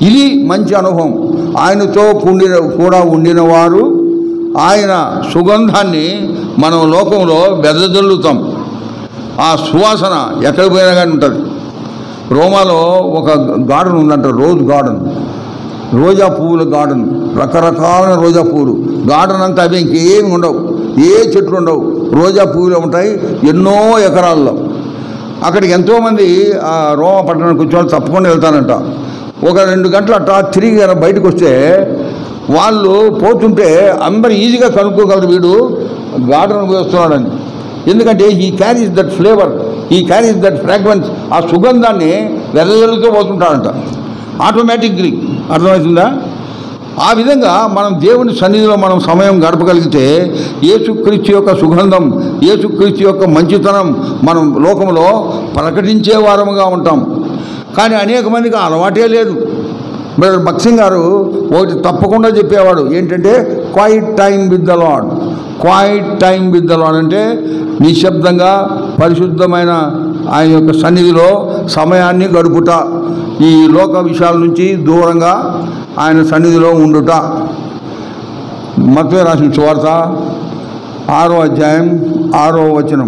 ఇది మంచి అనుభవం ఆయనతో కూడిన కూడా ఉండిన వారు ఆయన సుగంధాన్ని మనం లోకంలో వెదజల్లుతాం ఆ సువాసన ఎక్కడికి పోయినా కానీ ఉంటుంది రోమాలో ఒక గార్డెన్ ఉందంట రోజ్ గార్డెన్ రోజా పువ్వుల గార్డెన్ రకరకాలైన రోజా పువ్వులు గార్డెన్ అంతా అవి ఇంకేమి ఉండవు ఏ చెట్లు ఉండవు రోజా పువ్వులు ఉంటాయి ఎన్నో ఎకరాల్లో అక్కడికి ఎంతోమంది ఆ రోమ పట్టణానికి కూర్చొని తప్పకుండా వెళ్తానంట ఒక రెండు గంటలు అట్టా తిరిగి గనక బయటకు వస్తే వాళ్ళు పోతుంటే అందరు ఈజీగా కనుక్కోగలరు వీడు గార్డెన్ వస్తున్నాడని ఎందుకంటే ఈ క్యారీస్ దట్ ఫ్లేవర్ ఈ క్యారీస్ దట్ ఫ్రాగ్రెన్స్ ఆ సుగంధాన్ని వెదజల్లుతూ పోతుంటాడంట ఆటోమేటిక్లీ అర్థమవుతుందా ఆ విధంగా మనం దేవుని సన్నిధిలో మనం సమయం గడపగలిగితే యేసుక్రీస్తు యొక్క సుగంధం యేసుక్రీస్తు యొక్క మంచితనం మనం లోకంలో ప్రకటించే వారముగా ఉంటాం కానీ అనేక మందికి ఆ అలవాటే లేదు బ్రదర్ బక్సింగ్ గారు ఒకటి తప్పకుండా చెప్పేవాడు ఏంటంటే quiet time with the Lord quiet time with the Lord అంటే నిశ్శబ్దంగా పరిశుద్ధమైన ఆయన యొక్క సన్నిధిలో సమయాన్ని గడుపుట ఈ లోక విషయాల నుంచి దూరంగా ఆయన సన్నిధిలో ఉండుట మత్వే రాసిన సువార్త ఆరో అధ్యాయం ఆరో వచనం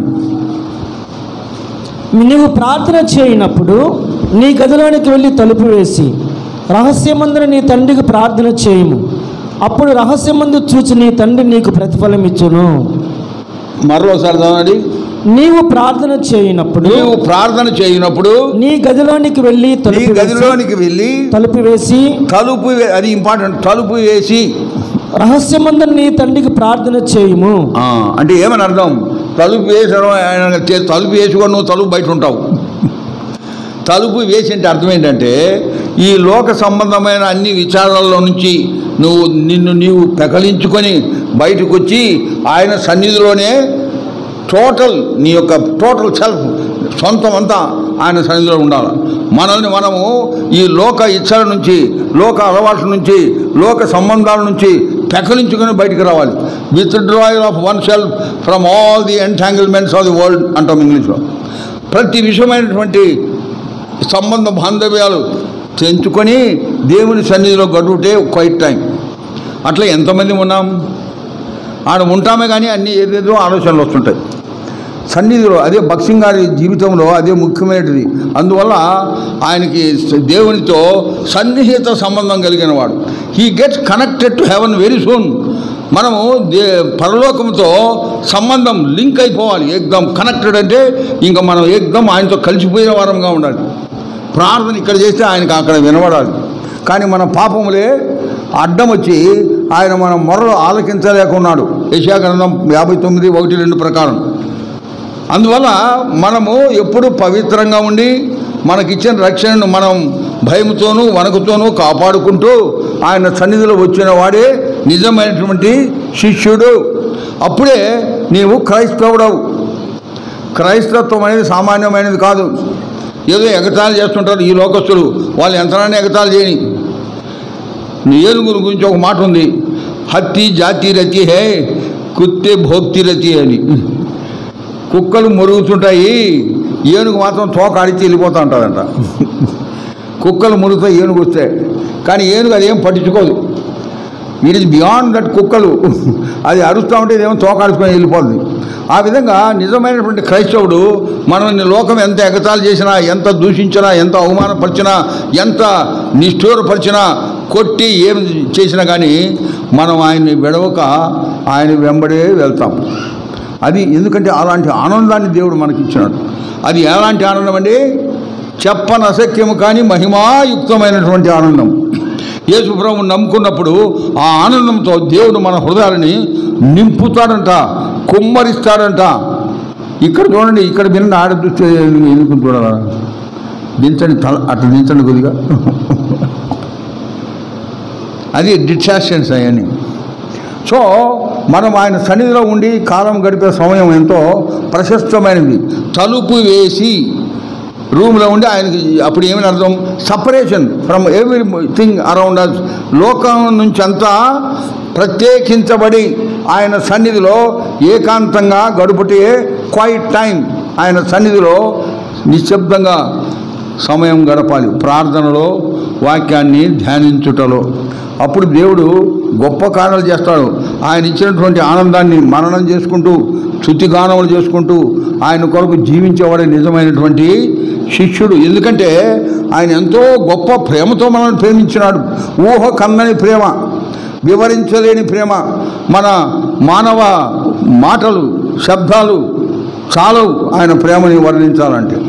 నీవు ప్రార్థన చేయనప్పుడు నీ గదిలోనికి వెళ్ళి తలుపు వేసి రహస్యమందున నీ తండ్రికి ప్రార్థన చేయము అప్పుడు రహస్యమందు చూచి నీ తండ్రి నీకు ప్రతిఫలం ఇచ్చును మరోసారి చదవండి నీవు ప్రార్థన చేయనప్పుడు నీవు ప్రార్థన చేయనప్పుడు నీ గదిలోనికి వెళ్ళి నీ తలుపు వేసి గదిలోనికి వెళ్ళి తలుపు వేసి తలుపు వే- అది ఇంపార్టెంట్ తలుపు వేసి రహస్యమందు నీ తండ్రికి ప్రార్థన చేయము ఆ, అంటే ఏమని అర్థం తలుపు వేసడం ఆయన చే- తలుపు వేసుకొని నువ్వు తలుపు బయట ఉంటావు తలుపు వేసి అంటే అర్థం ఏంటంటే ఈ లోక సంబంధమైన అన్ని విచారాల్లో నుంచి నువ్వు నిన్ను నీవు పెకలించుకొని బయటకు వచ్చి ఆయన సన్నిధిలోనే టోటల్ నీ యొక్క టోటల్ సెల్ఫ్ సొంతం అంతా ఆయన సన్నిధిలో ఉండాలి మనల్ని మనము ఈ లోక ఇచ్చల నుంచి లోక అలవాట్ల నుంచి లోక సంబంధాల నుంచి పెకలించుకొని బయటికి రావాలి withdrawal of one self from all the entanglements of the world అంటాం ఇంగ్లీష్లో ప్రతి విషయమైనటువంటి సంబంధ బాంధవ్యాలు తెంచుకొని దేవుని సన్నిధిలో గడుపుటే క్వైట్ టైం అట్లా ఎంతమంది ఉన్నాం ఆడ ఉంటామే కానీ అన్ని ఏదేదో ఆలోచనలు వస్తుంటాయి సన్నిధిలో అదే బక్సింగ్ గారి జీవితంలో అదే ముఖ్యమైనది అందువల్ల ఆయనకి స- దేవునితో సన్నిహిత సంబంధం కలిగిన వాడు he gets connected to heaven very soon మనము దే పరలోకంతో సంబంధం లింక్ అయిపోవాలి ఏకదం కనెక్టెడ్ అంటే ఇంకా మనం ఏకదం ఆయనతో కలిసిపోయిన వారంగా ఉండాలి ప్రార్థన ఇక్కడ చేస్తే ఆయనకు అక్కడ వినబడాలి కానీ మన పాపములే అడ్డం వచ్చి ఆయన మన మొరలు ఆలకించలేకున్నాడు యశాగ్రంథం యాభై తొమ్మిది ఒకటి రెండు ప్రకారం అందువల్ల మనము ఎప్పుడు పవిత్రంగా ఉండి మనకిచ్చిన రక్షణను మనం భయముతోనూ వణకుతోనూ కాపాడుకుంటూ ఆయన సన్నిధిలో వచ్చిన వాడే నిజమైనటువంటి శిష్యుడు అప్పుడే నీవు క్రైస్తవుడవు క్రైస్తత్వం అనేది సామాన్యమైనది కాదు ఏదో ఎగతాళి చేస్తుంటారు ఈ లోకస్తులు వాళ్ళు ఎంతనైనా ఎగతాళి చేయని ఏనుగుల గురించి ఒక మాట ఉంది హత్తి జాతి రతి హే కుత్తే భోక్తి రతి అని కుక్కలు మురుగుతుంటాయి ఏనుగు మాత్రం తోక అడిచి వెళ్ళిపోతూ ఉంటుందంట కుక్కలు మురుగుతాయి ఏనుగు వస్తే కానీ ఏనుగు అదేం పట్టించుకోదు ఇట్ ఇస్ బియాండ్ దట్ కుక్కలు అది అరుస్తూ ఉంటే ఇదేమో తోకాడుకొని వెళ్ళిపోతుంది ఆ విధంగా నిజమైనటువంటి క్రైస్తవుడు మనల్ని లోకం ఎంత ఎగతాలు చేసినా ఎంత దూషించినా ఎంత అవమానపరిచినా ఎంత నిష్ఠూరపరిచినా కొట్టి ఏం చేసినా కానీ మనం ఆయన్ని విడవక ఆయన వెంబడే వెళ్తాం అది ఎందుకంటే అలాంటి ఆనందాన్ని దేవుడు మనకిచ్చినాడు అది ఎలాంటి ఆనందం అండి చెప్పని అసఖ్యము కానీ మహిమాయుక్తమైనటువంటి ఆనందం యేసు ప్రభువుని నమ్ముకున్నప్పుడు ఆ ఆనందంతో దేవుడు మన హృదయాలని నింపుతాడంట కుమ్మరిస్తాడంట ఇక్కడ చూడండి ఇక్కడ వినండి ఆడ చూస్తే ఎందుకు చూడాలా దించండి తల అట్లా దించండి కొద్దిగా అది డిస్ట్రాక్షన్స్ అవన్నీ సో మనం ఆయన సన్నిధిలో ఉండి కాలం గడిపే సమయం ఎంతో ప్రశస్తమైనది తలుపు వేసి రూమ్లో ఉండి ఆయనకి అప్పుడు ఏమని అర్థం separation from everything around us లోకం నుంచి అంతా ప్రత్యేకించబడి ఆయన సన్నిధిలో ఏకాంతంగా గడుపుటే క్వైట్ టైం ఆయన సన్నిధిలో నిశ్శబ్దంగా సమయం గడపాలి ప్రార్థనలో వాక్యాన్ని ధ్యానించుటలో అప్పుడు దేవుడు గొప్ప కార్యాలు చేస్తాడు ఆయన ఇచ్చినటువంటి ఆనందాన్ని మననం చేసుకుంటూ స్థుతిగానములు చేసుకుంటూ ఆయన కొరకు జీవించేవాడే నిజమైనటువంటి శిష్యుడు ఎందుకంటే ఆయన ఎంతో గొప్ప ప్రేమతో మనల్ని ప్రేమించినాడు ఊహ కన్నని ప్రేమ వివరించలేని ప్రేమ మన మానవ మాటలు శబ్దాలు చాలవు ఆయన ప్రేమని వర్ణించాలంటే